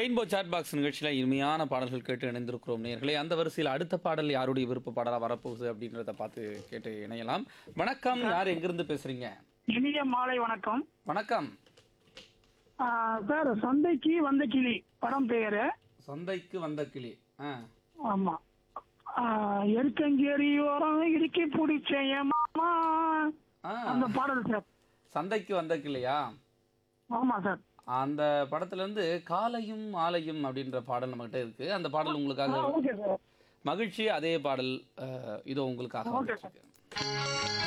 Rainbow chat box நிகழ்ச்சியில் இனிமையான பாடல்கள் கேட்டு இணைந்திருக்கிறோம் நேர்களே அந்த வரிசையில் அடுத்த பாடல் யாருடைய விருப்ப பாடலாக வரப்போகுது அப்படின்றத பார்த்து கேட்டு இணையலாம் வணக்கம் யார் எங்கிருந்து பேசுறீங்க இனிய மாலை வணக்கம் வணக்கம் ஆ, சார் சந்தைக்கு வந்த கிளி படம் பெயரு சந்தைக்கு வந்த கிளி ஆ ஆமா ஆ, எருக்கங்கேரி ஓரம் இடுக்கி பிடிச்ச என் மாமா ஆ அந்த பாடல் சார் சந்தைக்கு வந்த கிளியா ஆமா சார் அந்த படத்துல இருந்து காலையும் மாலையும் அப்படின்ற பாடல் நம்மகிட்ட இருக்கு அந்த பாடல் உங்களுக்காக ஓகே சார் மகிழ்ச்சி அதே பாடல் அஹ், இதோ உங்களுக்காக ஓகே வந்துட்டு இருக்கு.